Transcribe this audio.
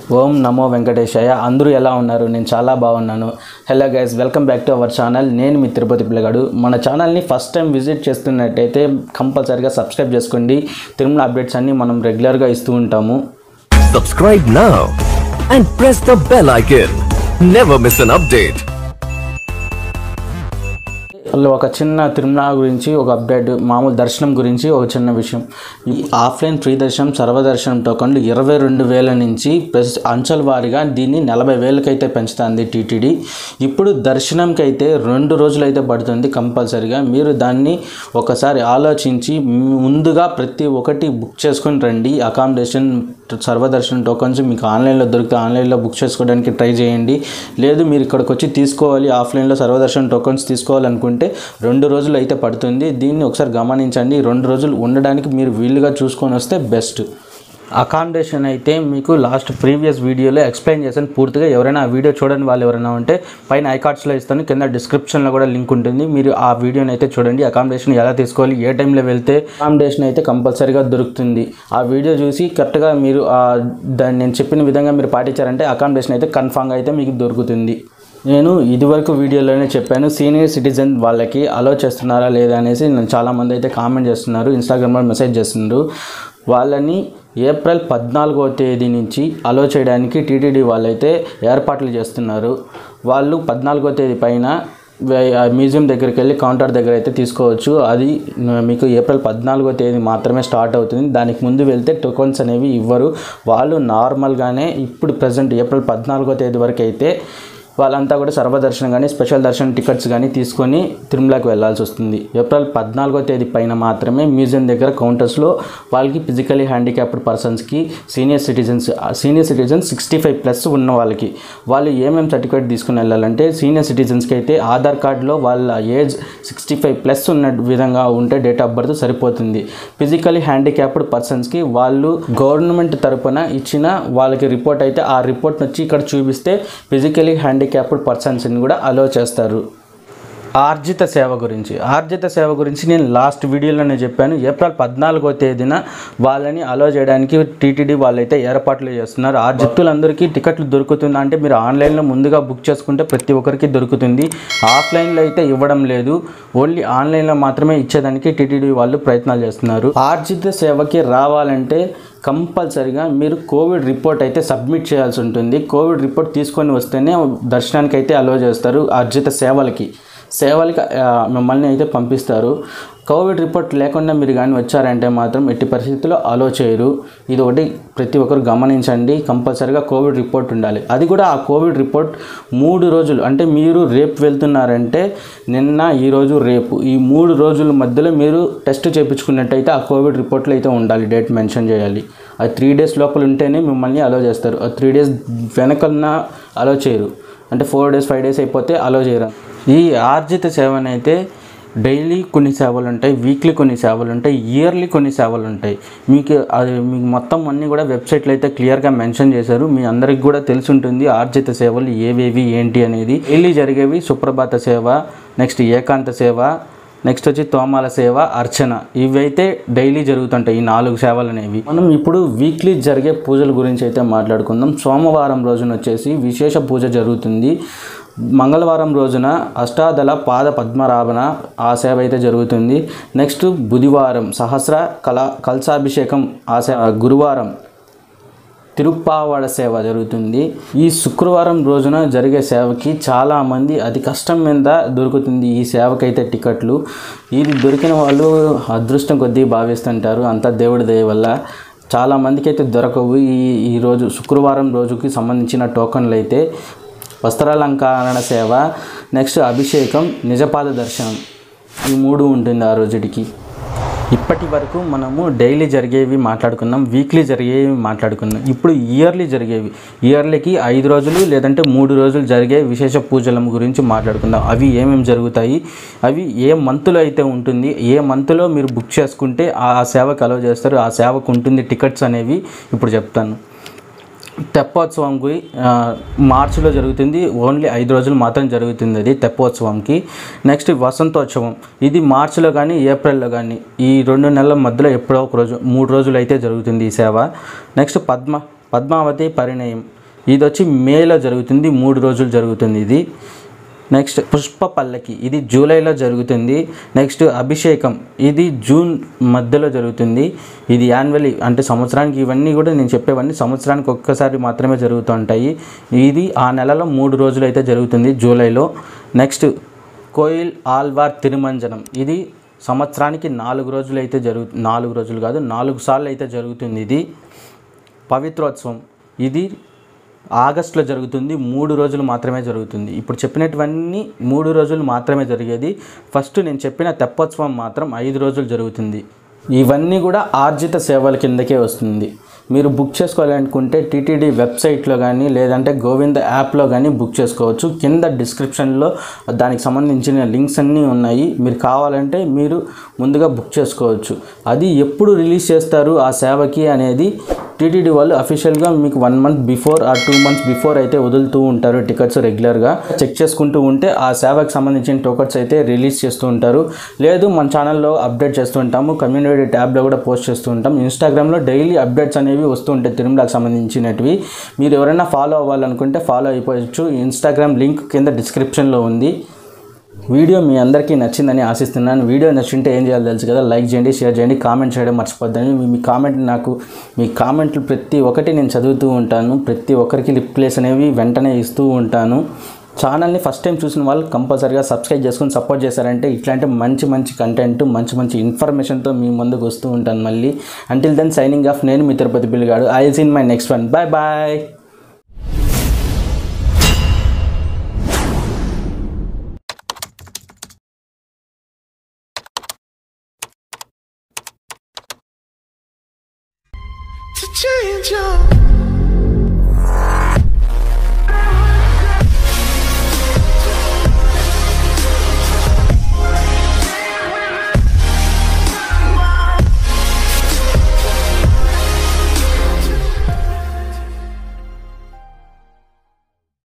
ఓం నమో వెంకటేశాయ అందరూ ఎలా ఉన్నారు నేను చాలా బాగున్నాను hello guys welcome back to our channel నేను మీ తిరుపతి పిల్లగాడు మన ఛానల్ని ఫస్ట్ టైం విజిట్ చేస్తున్నట్టయితే కంపల్సరీగా సబ్స్క్రైబ్ చేసుకోండి తిరుమల అప్డేట్స్ అన్నీ మనం రెగ్యులర్గా ఇస్తూ ఉంటాము Subscribe now and press the bell icon. Never miss an update. వాళ్ళు ఒక చిన్న తిరుమల గురించి ఒక అప్డేట్ మామూలు దర్శనం గురించి ఒక చిన్న విషయం ఈ ఆఫ్లైన్ ఫ్రీ దర్శనం సర్వదర్శనం టోకన్లు ఇరవై రెండు వేల నుంచి ప్లస్ అంచెల వారీగా దీన్ని నలభై వేలకైతే పెంచుతుంది టీటీడీ ఇప్పుడు దర్శనంకి అయితే రెండు రోజులు అయితే పడుతుంది కంపల్సరీగా మీరు దాన్ని ఒకసారి ఆలోచించి ముందుగా ప్రతి ఒక్కటి బుక్ చేసుకొని రండి అకామిడేషన్ సర్వదర్శనం టోకన్స్ మీకు ఆన్లైన్లో దొరికితే ఆన్లైన్లో బుక్ చేసుకోవడానికి ట్రై చేయండి లేదు మీరు ఇక్కడికి వచ్చి తీసుకోవాలి ఆఫ్లైన్లో సర్వదర్శనం టోకన్స్ తీసుకోవాలనుకుంటే రెండు రోజులు అయితే పడుతుంది దీన్ని ఒకసారి గమనించండి రెండు రోజులు ఉండడానికి మీరు వీలుగా చూసుకొని వస్తే బెస్ట్ అకామిడేషన్ అయితే మీకు లాస్ట్ ప్రీవియస్ వీడియోలో ఎక్స్ప్లెయిన్ చేశాను పూర్తిగా ఎవరైనా ఆ వీడియో చూడని వాళ్ళు ఎవరైనా ఉంటే పైన ఐకార్డ్స్లో ఇస్తాను కింద డిస్క్రిప్షన్లో కూడా లింక్ ఉంటుంది మీరు ఆ వీడియోని అయితే చూడండి అకామిడేషన్ ఎలా తీసుకోవాలి ఏ టైంలో వెళ్తే అకామిడేషన్ అయితే కంపల్సరీగా దొరుకుతుంది ఆ వీడియో చూసి కరెక్ట్గా మీరు ఆ దాన్ని నేను చెప్పిన విధంగా మీరు పాటించారంటే అకామిడేషన్ అయితే కన్ఫామ్గా అయితే మీకు దొరుకుతుంది నేను ఇదివరకు వీడియోలోనే చెప్పాను సీనియర్ సిటిజన్ వాళ్ళకి అలో చేస్తున్నారా లేదా అనేసి నేను చాలామంది అయితే కామెంట్ చేస్తున్నారు ఇన్స్టాగ్రామ్లో మెసేజ్ చేస్తున్నారు వాళ్ళని ఏప్రిల్ పద్నాలుగో తేదీ నుంచి అలో చేయడానికి టీటీడీ వాళ్ళైతే ఏర్పాట్లు చేస్తున్నారు వాళ్ళు పద్నాలుగో తేదీ పైన వే- ఆ మ్యూజియం దగ్గరికి వెళ్ళి కౌంటర్ దగ్గర అయితే తీసుకోవచ్చు అది న- మీకు ఏప్రిల్ పద్నాలుగో తేదీ మాత్రమే స్టార్ట్ అవుతుంది దానికి ముందు వెళ్తే టోకన్స్ అనేవి ఇవ్వరు వాళ్ళు నార్మల్గానే ఇప్పుడు ప్రజెంట్ ఏప్రిల్ పద్నాలుగో తేదీ వరకు అయితే వాళ్ళంతా కూడా సర్వదర్శనం కానీ స్పెషల్ దర్శనం టికెట్స్ కానీ తీసుకొని తిరుమలకి వెళ్ళాల్సి వస్తుంది ఏప్రిల్ పద్నాలుగో తేదీ పైన మాత్రమే మ్యూజియం దగ్గర కౌంటర్స్లో వాళ్ళకి ఫిజికలీ హ్యాండిక్యాప్డ్ పర్సన్స్కి senior citizens senior citizens sixty five plus ఉన్న వాళ్ళకి వాళ్ళు ఏమేమి సర్టిఫికేట్ తీసుకుని వెళ్ళాలంటే సీనియర్ సిటిజన్స్కి అయితే ఆధార్ కార్డులో వాళ్ళ ఏజ్ సిక్స్టీ ఫైవ్ ప్లస్ ఉన్న విధంగా ఉంటే డేట్ ఆఫ్ బర్త్ సరిపోతుంది ఫిజికలీ హ్యాండిక్యాప్డ్ పర్సన్స్కి వాళ్ళు గవర్నమెంట్ తరపున ఇచ్చిన వాళ్ళకి రిపోర్ట్ అయితే ఆ రిపోర్ట్ వచ్చి ఇక్కడ చూపిస్తే ఫిజికలీ హ్యాండిక్యాప్డ్ పర్సన్స్ని కూడా అలో చేస్తారు ఆర్జిత సేవ గురించి ఆర్జిత సేవ గురించి నేను లాస్ట్ వీడియోలోనే చెప్పాను ఏప్రిల్ పద్నాలుగో తేదీన వాళ్ళని అలో చేయడానికి టీటీడీ వాళ్ళైతే ఏర్పాట్లు చేస్తున్నారు ఆర్జితులందరికీ టికెట్లు దొరుకుతుందా అంటే మీరు ఆన్లైన్లో ముందుగా బుక్ చేసుకుంటే ప్రతి ఒక్కరికి దొరుకుతుంది ఆఫ్లైన్లో అయితే ఇవ్వడం లేదు ఓన్లీ ఆన్లైన్లో మాత్రమే ఇచ్చేదానికి టీటీడీ వాళ్ళు ప్రయత్నాలు చేస్తున్నారు ఆర్జిత సేవకి రావాలంటే కంపల్సరిగా మీరు కోవిడ్ రిపోర్ట్ అయితే సబ్మిట్ చేయాల్సి ఉంటుంది కోవిడ్ రిపోర్ట్ తీసుకొని వస్తేనే దర్శనానికి అయితే అలో చేస్తారు అర్జిత సేవలకి సేవలకి ఆ, మిమ్మల్ని అయితే పంపిస్తారు కోవిడ్ రిపోర్ట్ లేకుండా మీరు కానీ వచ్చారంటే మాత్రం ఎట్టి పరిస్థితుల్లో అలో చేయరు ఇది ఒకటి ప్రతి ఒక్కరు గమనించండి కంపల్సరీగా కోవిడ్ రిపోర్ట్ ఉండాలి అది కూడా ఆ కోవిడ్ రిపోర్ట్ మూడు రోజులు అంటే మీరు రేపు వెళ్తున్నారంటే నిన్న ఈరోజు రేపు ఈ మూడు రోజుల మధ్యలో మీరు టెస్ట్ చేయించుకున్నట్టయితే ఆ కోవిడ్ రిపోర్ట్లో అయితే ఉండాలి డేట్ మెన్షన్ చేయాలి అది త్రీ డేస్ లోపల ఉంటేనే మిమ్మల్ని అలో చేస్తారు ఆ త్రీ డేస్ వెనకన్నా అలో చేయరు అంటే ఫోర్ డేస్ ఫైవ్ డేస్ అయిపోతే అలో చేయరు ఈ ఆర్జిత సేవనైతే డైలీ కొన్ని సేవలు ఉంటాయి వీక్లీ కొన్ని సేవలు ఉంటాయి ఇయర్లీ కొన్ని సేవలు ఉంటాయి మీకు అది మీకు మొత్తం అన్నీ కూడా వెబ్సైట్లో అయితే క్లియర్గా మెన్షన్ చేశారు మీ అందరికి కూడా తెలిసి ఉంటుంది ఆర్జిత సేవలు ఏవేవి ఏంటి అనేది డైలీ జరిగేవి సుప్రభాత సేవ నెక్స్ట్ ఏకాంత సేవ నెక్స్ట్ వచ్చి తోమాల సేవ అర్చన ఇవైతే డైలీ జరుగుతుంటాయి ఈ నాలుగు సేవలు అనేవి మనం ఇప్పుడు వీక్లీ జరిగే పూజల గురించి అయితే మాట్లాడుకుందాం సోమవారం రోజున వచ్చేసి విశేష పూజ జరుగుతుంది మంగళవారం రోజున అష్టాదళ పాద పద్మరాభన ఆ సేవ అయితే జరుగుతుంది నెక్స్ట్ బుధవారం సహస్ర కళ కలసాభిషేకం ఆ సేవ గురువారం తిరుప్పావాడ సేవ జరుగుతుంది ఈ శుక్రవారం రోజున జరిగే సేవకి చాలామంది అతి కష్టం మీద దొరుకుతుంది ఈ సేవకైతే టికెట్లు ఇది దొరికిన వాళ్ళు అదృష్టం కొద్దీ భావిస్తుంటారు అంతా దేవుడి దయ వల్ల చాలా మందికి అయితే దొరకవు ఈ ఈరోజు శుక్రవారం రోజుకి సంబంధించిన టోకన్లు అయితే వస్త్రాలంకరణ సేవ నెక్స్ట్ అభిషేకం నిజపాద దర్శనం ఈ మూడు ఉంటుంది ఆ రోజుటికి ఇప్పటి వరకు మనము డైలీ జరిగేవి మాట్లాడుకున్నాం వీక్లీ జరిగేవి మాట్లాడుకున్నాం ఇప్పుడు ఇయర్లీ జరిగేవి ఇయర్లీకి ఐదు రోజులు లేదంటే మూడు రోజులు జరిగే విశేష పూజల గురించి మాట్లాడుకుందాం అవి ఏమేమి జరుగుతాయి అవి ఏ మంత్లో అయితే ఉంటుంది ఏ మంత్లో మీరు బుక్ చేసుకుంటే ఆ సేవకు అలవ్ చేస్తారు ఆ సేవకు ఉంటుంది టికెట్స్ అనేవి ఇప్పుడు చెప్తాను తెప్పోత్సవంకి ఆ, మార్చిలో జరుగుతుంది ఓన్లీ ఐదు రోజులు మాత్రం జరుగుతుంది అది తెప్పోత్సవంకి నెక్స్ట్ వసంతోత్సవం ఇది మార్చిలో కానీ ఏప్రిల్లో కానీ ఈ రెండు నెలల మధ్యలో ఎప్పుడో ఒక రోజు మూడు రోజులు అయితే జరుగుతుంది ఈ సేవ నెక్స్ట్ పద్మ పద్మావతి పరిణయం ఇది వచ్చి మేలో జరుగుతుంది మూడు రోజులు జరుగుతుంది ఇది నెక్స్ట్ పుష్ప పల్లకి ఇది జూలైలో జరుగుతుంది నెక్స్ట్ అభిషేకం ఇది జూన్ మధ్యలో జరుగుతుంది ఇది యాన్యువల్లీ అంటే సంవత్సరానికి ఇవన్నీ కూడా నేను చెప్పేవన్నీ సంవత్సరానికి ఒక్కసారి మాత్రమే జరుగుతూ ఉంటాయి ఇది ఆ నెలలో మూడు రోజులు అయితే జరుగుతుంది జూలైలో నెక్స్ట్ కోయిల్ ఆల్వార్ తిరుమంజనం ఇది సంవత్సరానికి నాలుగు రోజులు అయితే జరుగు నాలుగు రోజులు కాదు నాలుగు సార్లు అయితే జరుగుతుంది ఇది పవిత్రోత్సవం ఇది ఆగస్టులో జరుగుతుంది మూడు రోజులు మాత్రమే జరుగుతుంది ఇప్పుడు చెప్పినటువన్నీ మూడు రోజులు మాత్రమే జరిగేది ఫస్ట్ నేను చెప్పిన తెప్పోత్సవం మాత్రం ఐదు రోజులు జరుగుతుంది ఇవన్నీ కూడా ఆర్జిత సేవల కిందకే వస్తుంది మీరు బుక్ చేసుకోవాలనుకుంటే టీటీడీ వెబ్సైట్లో కానీ లేదంటే గోవింద యాప్లో కానీ బుక్ చేసుకోవచ్చు కింద డిస్క్రిప్షన్లో దానికి సంబంధించిన లింక్స్ అన్నీ ఉన్నాయి మీరు కావాలంటే మీరు ముందుగా బుక్ చేసుకోవచ్చు అది ఎప్పుడు రిలీజ్ చేస్తారు ఆ సేవకి అనేది టీటీడీ వాళ్ళు అఫీషియల్గా మీకు వన్ మంత్ బిఫోర్ ఆ టూ మంత్స్ బిఫోర్ అయితే వదులుతూ ఉంటారు టికెట్స్ రెగ్యులర్గా చెక్ చేసుకుంటూ ఉంటే ఆ సేవకు సంబంధించిన టోకెట్స్ అయితే రిలీజ్ చేస్తూ ఉంటారు లేదు మన ఛానల్లో అప్డేట్ చేస్తూ ఉంటాము కమ్యూనిటీ ట్యాబ్లో కూడా పోస్ట్ చేస్తూ ఉంటాం ఇన్స్టాగ్రామ్లో డైలీ అప్డేట్స్ అనేవి వస్తూ ఉంటాయి తిరుమలకు సంబంధించినటివి మీరు ఎవరైనా ఫాలో అవ్వాలనుకుంటే ఫాలో అయిపోవచ్చు ఇన్స్టాగ్రామ్ లింక్ కింద డిస్క్రిప్షన్లో ఉంది వీడియో మీ అందరికీ నచ్చిందని ఆశిస్తున్నాను వీడియో నచ్చింటే ఏం చేయాలో తెలుసు కదా లైక్ చేయండి షేర్ చేయండి కామెంట్ చేయడం మర్చిపోద్దని మీ- మీ కామెంట్ నాకు మీ కామెంట్లు ప్రతి ఒక్కటి నేను చదువుతూ ఉంటాను ప్రతి ఒక్కరికి రిప్లేస్ అనేవి వెంటనే ఇస్తూ ఉంటాను ఛానల్ని ఫస్ట్ టైం చూసిన వాళ్ళు కంపల్సరీగా సబ్స్క్రైబ్ చేసుకుని సపోర్ట్ చేశారంటే ఇట్లాంటి మంచి మంచి కంటెంట్ మంచి మంచి ఇన్ఫర్మేషన్తో మీ ముందుకు వస్తూ ఉంటాను మళ్ళీ అంటిల్ దెన్ సైనింగ్ ఆఫ్ నేను మీ తిరుపతి బిల్గాడు I seen my next one bye bye to change your